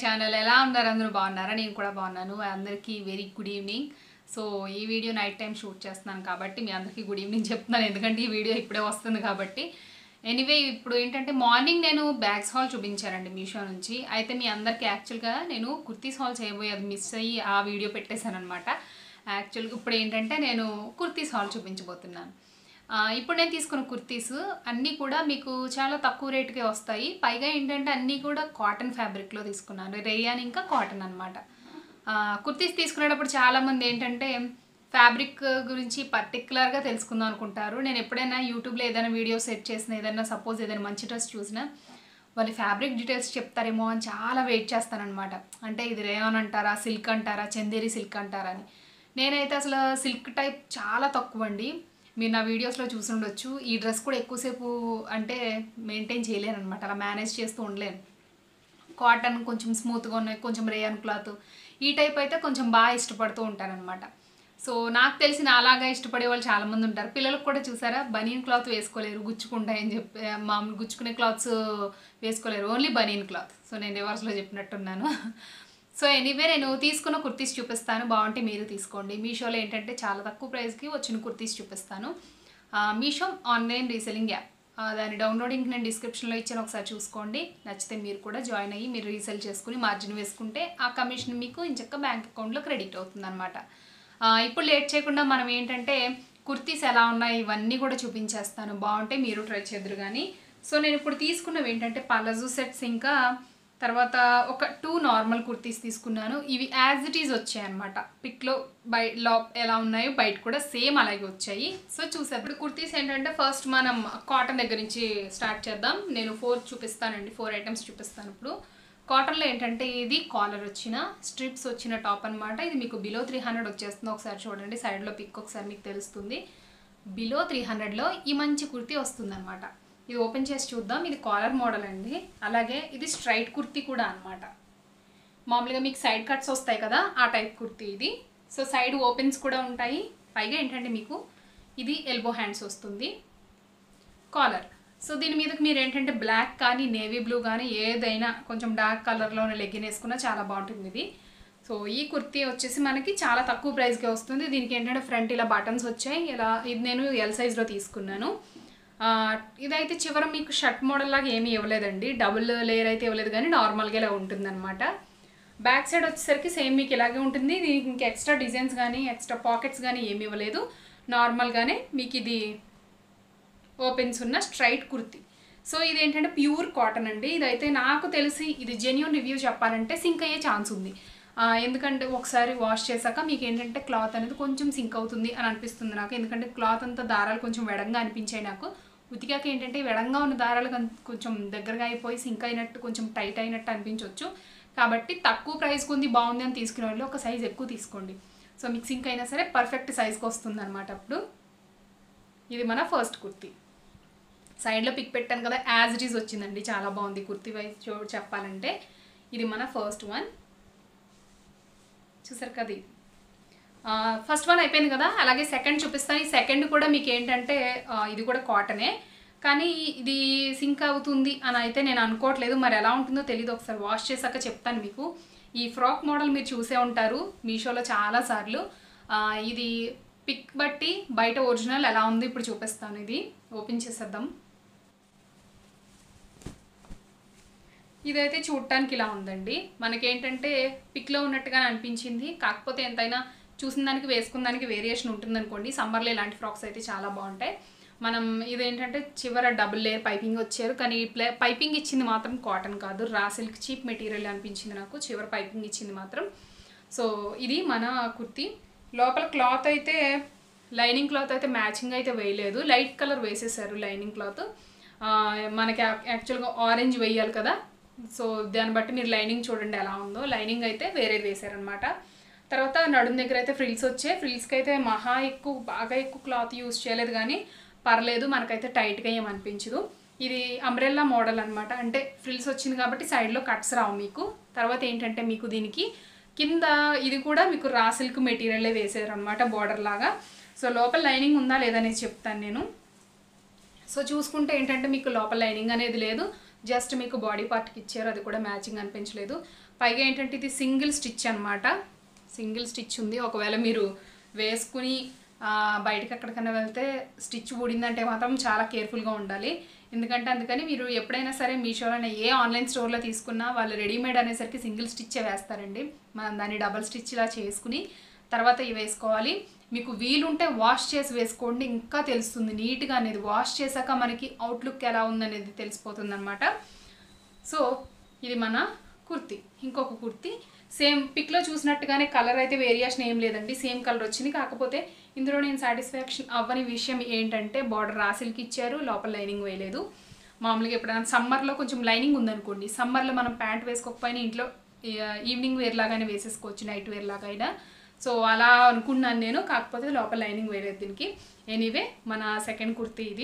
channel ఎలా ఉన్నారు అందరూ బాగున్నారా నేను కూడా బాగున్నాను అందరికీ వెరీ గుడ్ ఈవినింగ్ సో ఈ వీడియో నైట్ టైం షూట్ చేస్తున్నాను కాబట్టి మీ అందరికీ గుడ్ ఈవినింగ్ చెప్తున్నాను ఎందుకంటే ఈ వీడియో ఇప్పుడే వస్తుంది కాబట్టి ఎనీవే ఇప్పుడు ఏంటంటే మార్నింగ్ నేను బ్యాగ్స్ హాల్ చూపించానండి మీషో నుంచి అయితే మీ అందరికీ యాక్చువల్గా నేను కుర్తీస్ హాల్ చేయబోయే అది మిస్ అయ్యి ఆ వీడియో పెట్టేశాను అనమాట యాక్చువల్గా ఇప్పుడు ఏంటంటే నేను కుర్తీస్ హాల్ చూపించబోతున్నాను ఆ, ఇప్పుడు నేను తీసుకున్న కుర్తీస్ అన్నీ కూడా మీకు చాలా తక్కువ రేటుకే వస్తాయి పైగా ఏంటంటే అన్నీ కూడా కాటన్ ఫ్యాబ్రిక్లో తీసుకున్నాను రేయాన్ ఇంకా కాటన్ అనమాట కుర్తీస్ తీసుకునేటప్పుడు చాలామంది ఏంటంటే ఫ్యాబ్రిక్ గురించి పర్టికులర్గా తెలుసుకుందాం అనుకుంటారు నేను ఎప్పుడైనా యూట్యూబ్లో ఏదైనా వీడియో సెట్ చేసిన ఏదైనా సపోజ్ ఏదైనా మంచి డ్రెస్ చూసినా వాళ్ళు ఫ్యాబ్రిక్ డీటెయిల్స్ చెప్తారేమో అని చాలా వెయిట్ చేస్తానన్నమాట అంటే ఇది రేయాన్ అంటారా సిల్క్ అంటారా చందేరి సిల్క్ అంటారా అని నేనైతే అసలు సిల్క్ టైప్ చాలా తక్కువ అండి మీరు నా వీడియోస్లో చూసి ఉండొచ్చు ఈ డ్రెస్ కూడా ఎక్కువసేపు అంటే మెయింటైన్ చేయలేను అనమాట అలా మేనేజ్ చేస్తూ ఉండలేను కాటన్ కొంచెం స్మూత్గా ఉన్నాయి కొంచెం రేయన్ క్లాత్ ఈ టైప్ అయితే కొంచెం బాగా ఇష్టపడుతూ ఉంటారనమాట సో నాకు తెలిసిన అలాగా ఇష్టపడే వాళ్ళు చాలామంది ఉంటారు పిల్లలకు కూడా చూసారా బనీన్ క్లాత్ వేసుకోలేరు గుచ్చుకుంటాయని చెప్పి మామూలు గుచ్చుకునే క్లాత్స్ వేసుకోలేరు ఓన్లీ బనీన్ క్లాత్ సో నేను రివర్స్లో చెప్పినట్టున్నాను సో ఎనీవే నేను తీసుకున్న కుర్తీస్ చూపిస్తాను బాగుంటే మీరు తీసుకోండి మీషోలో ఏంటంటే చాలా తక్కువ ప్రైస్కి వచ్చిన కుర్తీస్ చూపిస్తాను ఆ, మీషో ఆన్లైన్ రీసెలింగ్ యాప్ ఆ, దాని డౌన్లోడింగ్ నేను డిస్క్రిప్షన్లో ఇచ్చాను ఒకసారి చూసుకోండి నచ్చితే మీరు కూడా జాయిన్ అయ్యి మీరు రీసెల్ చేసుకుని మార్జిన్ వేసుకుంటే ఆ కమిషన్ మీకు ఇంచక్క బ్యాంక్ అకౌంట్లో క్రెడిట్ అవుతుంది అనమాట ఇప్పుడు లేట్ చేయకుండా మనం ఏంటంటే కుర్తీస్ ఎలా ఉన్నాయి ఇవన్నీ కూడా చూపించేస్తాను బాగుంటే మీరు ట్రై చేద్దరు కానీ సో నేను ఇప్పుడు తీసుకున్నవి ఏంటంటే పలజు సెట్స్ ఇంకా తర్వాత ఒక టూ నార్మల్ కుర్తీస్ తీసుకున్నాను ఇవి యాజ్ ఇట్ ఈజ్ వచ్చాయి అనమాట పిక్లో బై లో ఎలా ఉన్నాయో బయట కూడా సేమ్ అలాగే వచ్చాయి సో చూసారు ఇప్పుడు కుర్తీస్ ఏంటంటే ఫస్ట్ మనం కాటన్ దగ్గర నుంచి స్టార్ట్ చేద్దాం నేను ఫోర్ చూపిస్తానండి ఫోర్ ఐటమ్స్ చూపిస్తాను ఇప్పుడు కాటన్లో ఏంటంటే ఇది కాలర్ వచ్చిన స్ట్రిప్స్ వచ్చిన టాప్ అనమాట ఇది మీకు బిలో త్రీ హండ్రెడ్ వచ్చేస్తుంది ఒకసారి చూడండి సైడ్లో పిక్ ఒకసారి మీకు తెలుస్తుంది బిలో త్రీ హండ్రెడ్లో ఈ మంచి కుర్తీ వస్తుంది అనమాట ఇది ఓపెన్ చేసి చూద్దాం ఇది కాలర్ మోడల్ అండి అలాగే ఇది స్ట్రైట్ కుర్తీ కూడా అనమాట మామూలుగా మీకు సైడ్ కట్స్ వస్తాయి కదా ఆ టైప్ కుర్తీ ఇది సో సైడ్ ఓపెన్స్ కూడా ఉంటాయి పైగా ఏంటంటే మీకు ఇది ఎల్బో హ్యాండ్స్ వస్తుంది కాలర్ సో దీని మీదకి మీరు ఏంటంటే బ్లాక్ కానీ నేవీ బ్లూ కానీ ఏదైనా కొంచెం డార్క్ కలర్లోనే లెగ్గిన్ వేసుకున్నా చాలా బాగుంటుంది ఇది సో ఈ కుర్తీ వచ్చేసి మనకి చాలా తక్కువ ప్రైస్కే వస్తుంది దీనికి ఏంటంటే ఫ్రంట్ ఇలా బటన్స్ వచ్చాయి ఇలా ఇది నేను ఎల్ సైజ్లో తీసుకున్నాను ఆ, ఇదైతే చివర మీకు షర్ట్ మోడల్ లాగా ఏమీ ఇవ్వలేదండి డబుల్ లేయర్ అయితే ఇవ్వలేదు కానీ నార్మల్గా ఇలా ఉంటుందన్నమాట బ్యాక్ సైడ్ వచ్చేసరికి సేమ్ మీకు ఇలాగే ఉంటుంది దీనికి ఇంకా ఎక్స్ట్రా డిజైన్స్ కానీ ఎక్స్ట్రా పాకెట్స్ కానీ ఏమీ ఇవ్వలేదు నార్మల్గానే మీకు ఇది ఓపెన్స్ ఉన్న స్ట్రైట్ కుర్తీ సో ఇది ఏంటంటే ప్యూర్ కాటన్ అండి ఇదైతే నాకు తెలిసి ఇది జెన్యున్ రివ్యూ చెప్పాలంటే సింక్ అయ్యే ఛాన్స్ ఉంది ఆ, ఎందుకంటే ఒకసారి వాష్ చేశాక మీకు ఏంటంటే క్లాత్ అనేది కొంచెం సింక్ అవుతుంది అని అనిపిస్తుంది నాకు ఎందుకంటే క్లాత్ అంతా దారాలు కొంచెం వెడంగా అనిపించాయి నాకు ఉతికాక ఏంటంటే వెడంగా ఉన్న దారాలు కన్- కొంచెం దగ్గరగా అయిపోయి సింక్ అయినట్టు కొంచెం టైట్ అయినట్టు అనిపించవచ్చు కాబట్టి తక్కువ ప్రైస్కి ఉంది బాగుంది అని తీసుకునే వాళ్ళు ఒక సైజ్ ఎక్కువ తీసుకోండి సో మీకు సింక్ అయినా సరే పర్ఫెక్ట్ సైజ్కి వస్తుంది అనమాట అప్పుడు ఇది మన ఫస్ట్ కుర్తీ సైడ్లో పిక్ పెట్టాను కదా యాజ్ ఇట్ ఈజ్ వచ్చిందండి చాలా బాగుంది కుర్తీ వైజ్ చూ చెప్పాలంటే ఇది మన ఫస్ట్ వన్ చూసారు కదా ఇది ఫస్ట్ వన్ అయిపోయింది కదా అలాగే సెకండ్ చూపిస్తాను ఈ సెకండ్ కూడా మీకు ఏంటంటే ఆ, ఇది కూడా కాటనే కానీ ఇది సింక్ అవుతుంది అని అయితే నేను అనుకోవట్లేదు మరి ఎలా ఉంటుందో తెలియదు ఒకసారి వాష్ చేశాక చెప్తాను మీకు ఈ ఫ్రాక్ మోడల్ మీరు చూసే ఉంటారు మీషోలో చాలాసార్లు ఆ, ఇది పిక్ బట్టి బయట ఒరిజినల్ ఎలా ఉంది ఇప్పుడు చూపిస్తాను ఇది ఓపెన్ చేసేద్దాం ఇదైతే చూడటానికి ఇలా ఉందండి మనకేంటంటే పిక్లో ఉన్నట్టుగా అనిపించింది కాకపోతే ఎంతైనా చూసిన దానికి వేసుకున్న దానికి వేరియేషన్ ఉంటుందనుకోండి సమ్మర్లో ఇలాంటి ఫ్రాక్స్ అయితే చాలా బాగుంటాయి మనం ఇదేంటంటే చివర డబుల్ లేయర్ పైపింగ్ వచ్చారు కానీ ప్లే పైపింగ్ ఇచ్చింది మాత్రం కాటన్ కాదు రా సిల్క్ చీప్ మెటీరియల్ అనిపించింది నాకు చివర పైపింగ్ ఇచ్చింది మాత్రం సో ఇది మన కుర్తీ లోపల క్లాత్ అయితే లైనింగ్ క్లాత్ అయితే మ్యాచింగ్ అయితే వేయలేదు లైట్ కలర్ వేసేసారు లైనింగ్ క్లాత్ మనకి యాక్చువల్గా ఆరెంజ్ వేయాలి కదా సో దాన్ని బట్టి మీరు లైనింగ్ చూడండి ఎలా ఉందో లైనింగ్ అయితే వేరేది వేసారనమాట తర్వాత నడుము దగ్గర అయితే ఫ్రిల్స్ వచ్చాయి ఫ్రిల్స్కి అయితే మహా ఎక్కువ బాగా ఎక్కువ క్లాత్ యూస్ చేయలేదు కానీ పర్లేదు మనకైతే టైట్గా ఏం అనిపించదు ఇది అంబ్రెల్లా మోడల్ అనమాట అంటే ఫ్రిల్స్ వచ్చింది కాబట్టి సైడ్లో కట్స్ రావు మీకు తర్వాత ఏంటంటే మీకు దీనికి కింద ఇది కూడా మీకు రా సిల్క్ మెటీరియలే వేసారు అనమాట బార్డర్ లాగా సో లోపల లైనింగ్ ఉందా లేదనేది చెప్తాను నేను సో చూసుకుంటే ఏంటంటే మీకు లోపల లైనింగ్ అనేది లేదు జస్ట్ మీకు బాడీ పార్ట్కి ఇచ్చారు అది కూడా మ్యాచింగ్ అనిపించలేదు పైగా ఏంటంటే ఇది సింగిల్ స్టిచ్ అనమాట సింగిల్ స్టిచ్ ఉంది ఒకవేళ మీరు వేసుకుని ఆ, బయటకి ఎక్కడికైనా వెళ్తే స్టిచ్ ఊడిందంటే మాత్రం చాలా కేర్ఫుల్గా ఉండాలి ఎందుకంటే అందుకని మీరు ఎప్పుడైనా సరే మీషోలోనే ఏ ఆన్లైన్ స్టోర్లో తీసుకున్నా వాళ్ళు రెడీమేడ్ అనేసరికి సింగిల్ స్టిచ్చే వేస్తారండి మనం దాన్ని డబల్ స్టిచ్ ఇలా చేసుకుని తర్వాత ఇవి వేసుకోవాలి మీకు వీలుంటే వాష్ చేసి వేసుకోండి ఇంకా తెలుస్తుంది నీట్గా అనేది వాష్ చేశాక మనకి అవుట్లుక్ ఎలా ఉందనేది తెలిసిపోతుంది అనమాట సో ఇది మన కుర్తీ ఇంకొక కుర్తీ సేమ్ పిక్లో చూసినట్టుగానే కలర్ అయితే వేరియేషన్ ఏం లేదండి సేమ్ కలర్ వచ్చింది కాకపోతే ఇందులో నేను సాటిస్ఫాక్షన్ అవ్వని విషయం ఏంటంటే బార్డర్ రాసిల్కి ఇచ్చారు లోపల లైనింగ్ వేయలేదు మామూలుగా ఎప్పుడైనా సమ్మర్లో కొంచెం లైనింగ్ ఉందనుకోండి సమ్మర్లో మనం ప్యాంట్ వేసుకోకపోయినా ఇంట్లో ఈవినింగ్ వేర్ లాగానే వేసేసుకోవచ్చు నైట్ వేర్ లాగా అయినా సో అలా అనుకున్నాను నేను కాకపోతే లోపల లైనింగ్ వేయలేదు దీనికి ఎనీవే మన సెకండ్ కుర్తీ ఇది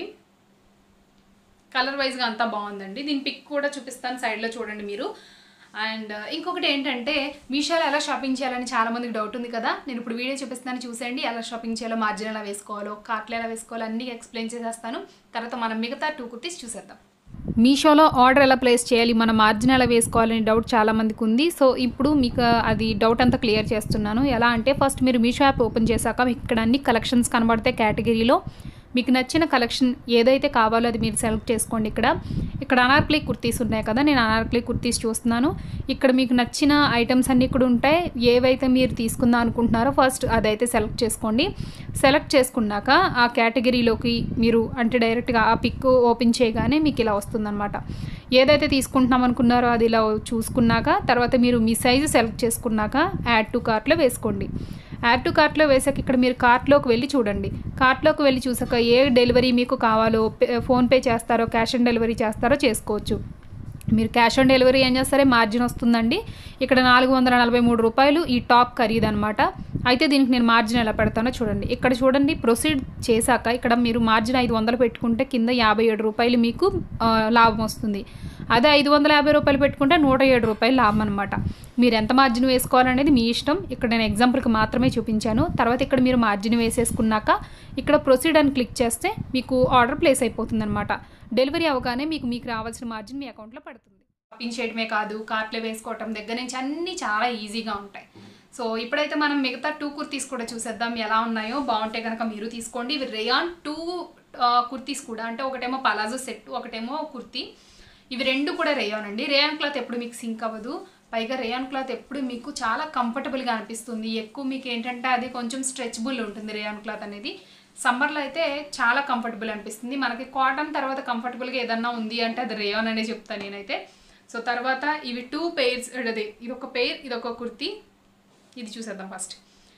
కలర్ వైజ్గా అంతా బాగుందండి దీని పిక్ కూడా చూపిస్తాను సైడ్లో చూడండి మీరు అండ్ ఇంకొకటి ఏంటంటే మీషోలో ఎలా షాపింగ్ చేయాలని చాలా మందికి డౌట్ ఉంది కదా నేను ఇప్పుడు వీడియో చూపిస్తాను చూసేయండి ఎలా షాపింగ్ చేయాలో మార్జిన్ ఎలా వేసుకోవాలో కార్ట్లో ఎలా వేసుకోవాలో అన్నీ ఎక్స్ప్లెయిన్ చేసేస్తాను తర్వాత మనం మిగతా టూ కుర్తీస్ చూసేద్దాం మీషోలో ఆర్డర్ ఎలా ప్లేస్ చేయాలి మన మార్జిన్ ఎలా వేసుకోవాలని డౌట్ చాలా మందికి ఉంది సో ఇప్పుడు మీకు అది డౌట్ అంతా క్లియర్ చేస్తున్నాను ఎలా అంటే ఫస్ట్ మీరు మీషో యాప్ ఓపెన్ చేశాక మీకు ఇక్కడ అన్ని కలెక్షన్స్ కనబడతాయి కేటగిరీలో మీకు నచ్చిన కలెక్షన్ ఏదైతే కావాలో అది మీరు సెలెక్ట్ చేసుకోండి ఇక్కడ ఇక్కడ అనార్క్లీ కుర్తీస్ ఉన్నాయి కదా నేను అనార్క్లీ కుర్తీస్ చూస్తున్నాను ఇక్కడ మీకు నచ్చిన ఐటమ్స్ అన్నీ కూడా ఉంటాయి ఏవైతే మీరు తీసుకుందాం అనుకుంటున్నారో ఫస్ట్ అదైతే సెలెక్ట్ చేసుకోండి సెలెక్ట్ చేసుకున్నాక ఆ కేటగిరీలోకి మీరు అంటే డైరెక్ట్గా ఆ పిక్ ఓపెన్ చేయగానే మీకు ఇలా వస్తుందన్నమాట ఏదైతే తీసుకుంటున్నాం అనుకున్నారో అది ఇలా చూసుకున్నాక తర్వాత మీరు మీ సైజు సెలెక్ట్ చేసుకున్నాక యాడ్ టు కార్ట్లో వేసుకోండి యాడ్ టు కార్ట్లో వేసాక ఇక్కడ మీరు కార్ట్లోకి వెళ్ళి చూడండి కార్ట్లోకి వెళ్ళి చూసాక ఏ డెలివరీ మీకు కావాలో పే- ఫోన్పే చేస్తారో క్యాష్ ఆన్ డెలివరీ చేస్తారో చేసుకోవచ్చు మీరు క్యాష్ ఆన్ డెలివరీ ఏం చేస్తారే మార్జిన్ వస్తుందండి ఇక్కడ నాలుగు వందల నలభై మూడు రూపాయలు ఈ టాప్ ఖరీదు అనమాట అయితే దీనికి నేను మార్జిన్ ఎలా పెడతానో చూడండి ఇక్కడ చూడండి ప్రొసీడ్ చేశాక ఇక్కడ మీరు మార్జిన్ ఐదు వందలు పెట్టుకుంటే కింద యాభై ఏడు రూపాయలు మీకు ఆ, లాభం వస్తుంది అదే ఐదు వందల యాభై రూపాయలు పెట్టుకుంటే నూట ఏడు రూపాయలు లాభం అనమాట మీరు ఎంత మార్జిన్ వేసుకోవాలనేది మీ ఇష్టం ఇక్కడ నేను ఎగ్జాంపుల్కి మాత్రమే చూపించాను తర్వాత ఇక్కడ మీరు మార్జిన్ వేసేసుకున్నాక ఇక్కడ ప్రొసీడ్ అని క్లిక్ చేస్తే మీకు ఆర్డర్ ప్లేస్ అయిపోతుంది అనమాట డెలివరీ అవగానే మీకు మీకు రావాల్సిన మార్జిన్ మీ అకౌంట్లో పడుతుంది షాపింగ్ చేయడమే కాదు కార్ట్లో వేసుకోవటం దగ్గర నుంచి అన్నీ చాలా ఈజీగా ఉంటాయి సో ఇప్పుడైతే మనం మిగతా టూ కుర్తీస్ కూడా చూసేద్దాం ఎలా ఉన్నాయో బాగుంటే కనుక మీరు తీసుకోండి ఇవి రేయాన్ టూ కుర్తీస్ కూడా అంటే ఒకటేమో పలాజో సెట్ ఒకటేమో కుర్తీ ఇవి రెండు కూడా రేయాన్ అండి రేయాన్ క్లాత్ ఎప్పుడు మీకు సింక్ అవ్వదు పైగా రేయాన్ క్లాత్ ఎప్పుడు మీకు చాలా కంఫర్టబుల్గా అనిపిస్తుంది ఎక్కువ మీకు ఏంటంటే అది కొంచెం స్ట్రెచబుల్ ఉంటుంది రేయాన్ క్లాత్ అనేది సమ్మర్లో అయితే చాలా కంఫర్టబుల్ అనిపిస్తుంది మనకి కాటన్ తర్వాత కంఫర్టబుల్గా ఏదన్నా ఉంది అంటే అది రేయాన్ అనే చెప్తాను నేనైతే సో తర్వాత ఇవి టూ పెయిర్స్ అదే ఇది ఒక పెయిర్ ఇది ఒక కుర్తీ ఇది చూసేద్దాం ఫస్ట్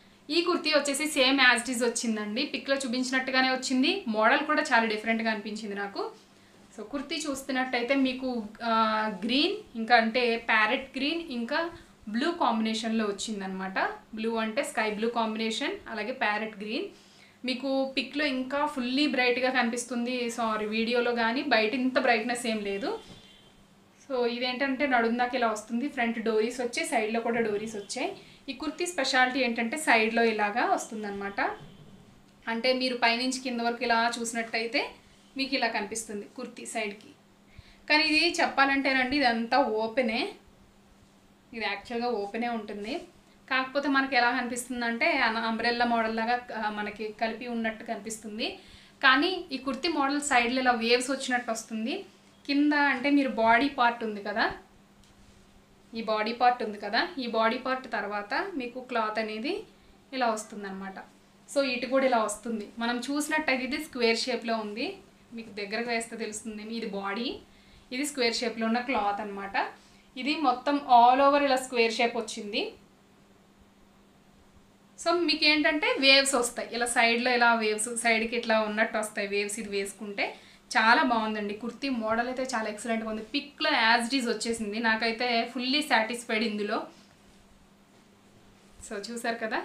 ఈ కుర్తీ వచ్చేసి సేమ్ యాజ్ ఇట్ ఈజ్ వచ్చిందండి పిక్లో చూపించినట్టుగానే వచ్చింది మోడల్ కూడా చాలా డిఫరెంట్గా అనిపించింది నాకు సో కుర్తీ చూస్తున్నట్టయితే మీకు గ్రీన్ ఇంకా అంటే ప్యారెట్ గ్రీన్ ఇంకా బ్లూ కాంబినేషన్లో వచ్చిందనమాట బ్లూ అంటే స్కై బ్లూ కాంబినేషన్ అలాగే ప్యారెట్ గ్రీన్ మీకు పిక్లో ఇంకా ఫుల్లీ బ్రైట్గా కనిపిస్తుంది సారీ వీడియోలో కానీ బయట ఇంత బ్రైట్నెస్ ఏం లేదు సో ఇదేంటంటే నడుందాక ఇలా వస్తుంది ఫ్రంట్ డోరీస్ వచ్చాయి సైడ్లో కూడా డోరీస్ వచ్చాయి ఈ కుర్తీ స్పెషాలిటీ ఏంటంటే సైడ్లో ఇలాగా వస్తుందన్నమాట అంటే మీరు పైనుంచి కింద వరకు ఇలా చూసినట్టయితే మీకు ఇలా కనిపిస్తుంది కుర్తీ సైడ్కి కానీ ఇది చెప్పాలంటేనండి ఇదంతా ఓపెనే ఇది యాక్చువల్గా ఓపెనే ఉంటుంది కాకపోతే మనకి ఎలా కనిపిస్తుంది అంటే అంబ్రెల్లా మోడల్ లాగా ఆ, మనకి కలిపి ఉన్నట్టు కనిపిస్తుంది కానీ ఈ కుర్తీ మోడల్ సైడ్లో ఇలా వేవ్స్ వచ్చినట్టు వస్తుంది కింద అంటే మీరు బాడీ పార్ట్ ఉంది కదా ఈ బాడీ పార్ట్ ఉంది కదా ఈ బాడీ పార్ట్ తర్వాత మీకు క్లాత్ అనేది ఇలా వస్తుందన్నమాట సో ఇటు కూడా ఇలా వస్తుంది మనం చూసినట్టయితే ఇది స్క్వేర్ షేప్లో ఉంది మీకు దగ్గరకు వేస్తే తెలుస్తుంది ఇది బాడీ ఇది స్క్వేర్ షేప్లో ఉన్న క్లాత్ అన్నమాట ఇది మొత్తం ఆల్ ఓవర్ ఇలా స్క్వేర్ షేప్ వచ్చింది సో మీకు ఏంటంటే వేవ్స్ వస్తాయి ఇలా సైడ్లో ఇలా వేవ్స్ సైడ్కి ఇట్లా ఉన్నట్టు వస్తాయి వేవ్స్ ఇది వేసుకుంటే చాలా బాగుందండి కుర్తీ మోడల్ అయితే చాలా ఎక్సలెంట్గా ఉంది పిక్లో యాజ్ ఇట్ ఈజ్ వచ్చేసింది నాకైతే ఫుల్లీ సాటిస్ఫైడ్ ఇందులో సో చూసారు కదా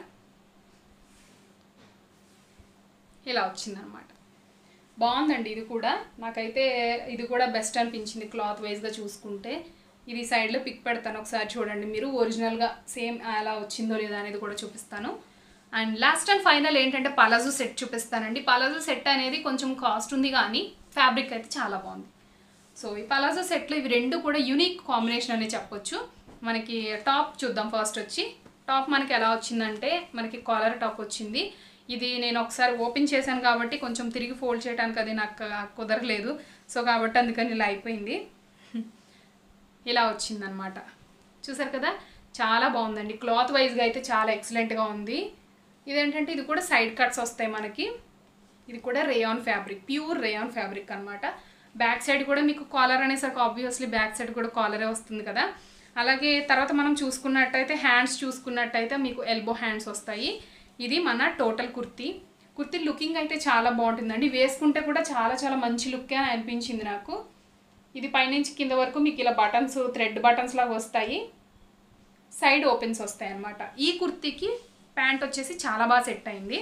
ఇలా వచ్చిందనమాట బాగుందండి ఇది కూడా నాకైతే ఇది కూడా బెస్ట్ అనిపించింది క్లాత్ వైజ్గా చూసుకుంటే ఇది సైడ్లో పిక్ పెడతాను ఒకసారి చూడండి మీరు ఒరిజినల్గా సేమ్ అలా వచ్చిందో లేదా అనేది కూడా చూపిస్తాను అండ్ లాస్ట్ అండ్ ఫైనల్ ఏంటంటే పలాజో సెట్ చూపిస్తానండి పలాజో సెట్ అనేది కొంచెం కాస్ట్ ఉంది కానీ ఫ్యాబ్రిక్ అయితే చాలా బాగుంది సో ఈ పలాజో సెట్లో ఇవి రెండు కూడా యూనిక్ కాంబినేషన్ అనే చెప్పొచ్చు మనకి టాప్ చూద్దాం ఫస్ట్ వచ్చి టాప్ మనకి ఎలా వచ్చిందంటే మనకి కాలర్ టాప్ వచ్చింది ఇది నేను ఒకసారి ఓపెన్ చేశాను కాబట్టి కొంచెం తిరిగి ఫోల్డ్ చేయడానికి అది నాకు కుదరలేదు సో కాబట్టి అందుకని ఇలా అయిపోయింది ఇలా వచ్చిందనమాట చూసారు కదా చాలా బాగుందండి క్లాత్ వైజ్గా అయితే చాలా ఎక్సలెంట్గా ఉంది ఇదేంటంటే ఇది కూడా సైడ్ కట్స్ వస్తాయి మనకి ఇది కూడా rayon fabric pure rayon fabric అనమాట బ్యాక్ సైడ్ కూడా మీకు కాలర్ అనేసరికి ఆబ్వియస్లీ బ్యాక్ సైడ్ కూడా కాలరే వస్తుంది కదా అలాగే తర్వాత మనం చూసుకున్నట్టయితే హ్యాండ్స్ చూసుకున్నట్టయితే మీకు ఎల్బో హ్యాండ్స్ వస్తాయి ఇది మన టోటల్ కుర్తీ కుర్తీ లుకింగ్ అయితే చాలా బాగుంటుందండి వేసుకుంటే కూడా చాలా చాలా మంచి లుక్కే అనిపించింది నాకు ఇది పైనుంచి కింద వరకు మీకు ఇలా బటన్స్ థ్రెడ్ బటన్స్ లాగా వస్తాయి సైడ్ ఓపెన్స్ వస్తాయి అన్నమాట ఈ కుర్తీకి ప్యాంట్ వచ్చేసి చాలా బాగా సెట్ అయింది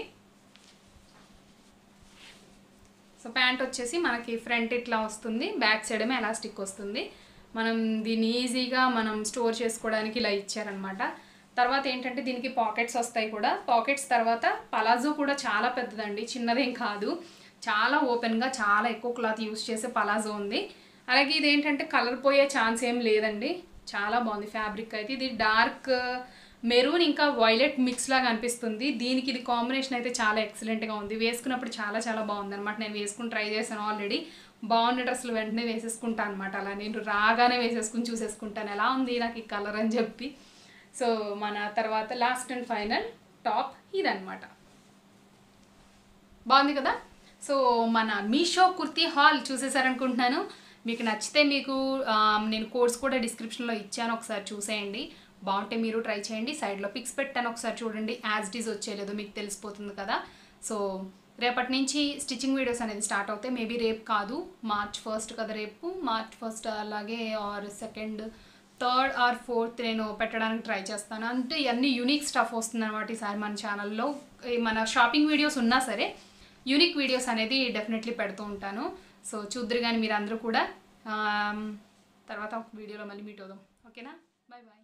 సో ప్యాంట్ వచ్చేసి మనకి ఫ్రంట్ ఇట్లా వస్తుంది బ్యాక్ సైడ్ ఏమో ఎలాస్టిక్ వస్తుంది మనం దీన్ని ఈజీగా మనం స్టోర్ చేసుకోవడానికి ఇలా ఇచ్చారనమాట తర్వాత ఏంటంటే దీనికి పాకెట్స్ వస్తాయి కూడా పాకెట్స్ తర్వాత పలాజో కూడా చాలా పెద్దదండి చిన్నదేం కాదు చాలా ఓపెన్గా చాలా ఎక్కువ క్లాత్ యూస్ చేసే పలాజో ఉంది అలాగే ఇది ఏంటంటే కలర్ పోయే ఛాన్స్ ఏం లేదండి చాలా బాగుంది ఫ్యాబ్రిక్ అయితే ఇది డార్క్ మెరూన్ ఇంకా వైలెట్ మిక్స్ లాగా అనిపిస్తుంది దీనికి ఇది కాంబినేషన్ అయితే చాలా ఎక్సలెంట్గా ఉంది వేసుకున్నప్పుడు చాలా చాలా బాగుంది అనమాట నేను వేసుకుని ట్రై చేశాను ఆల్రెడీ బాగున్న డ్రెస్సులు వెంటనే వేసేసుకుంటాను అనమాట అలా నేను రాగానే వేసేసుకుని చూసేసుకుంటాను ఎలా ఉంది నాకు ఈ కలర్ అని చెప్పి సో మన తర్వాత లాస్ట్ అండ్ ఫైనల్ టాప్ ఇదనమాట బాగుంది కదా సో మన మీషో కుర్తీ హాల్ చూసేసారనుకుంటున్నాను మీకు నచ్చితే మీకు ఆ, నేను కోర్స్ కూడా డిస్క్రిప్షన్లో ఇచ్చాను ఒకసారి చూసేయండి బాగుంటే మీరు ట్రై చేయండి సైడ్లో పిక్స్ పెట్టాను ఒకసారి చూడండి యాజ్ ఇట్ ఈజ్ వచ్చేలేదో మీకు తెలిసిపోతుంది కదా సో రేపటి నుంచి స్టిచ్చింగ్ వీడియోస్ అనేది స్టార్ట్ అవుతాయి మేబీ రేపు కాదు మార్చ్ ఫస్ట్ కదా రేపు మార్చ్ ఫస్ట్ అలాగే or second third or fourth నేను పెట్టడానికి ట్రై చేస్తాను అంటే ఇవన్నీ యూనిక్ స్టఫ్ వస్తుంది అనమాట ఈసారి మన ఛానల్లో ఈ మన షాపింగ్ వీడియోస్ ఉన్నా సరే యూనిక్ వీడియోస్ అనేది డెఫినెట్లీ పెడుతూ ఉంటాను సో చూద్దరు కానీ మీరు అందరూ కూడా ఆమ్, తర్వాత ఒక వీడియోలో మళ్ళీ మీట్ అవుదాం ఓకేనా బాయ్ బాయ్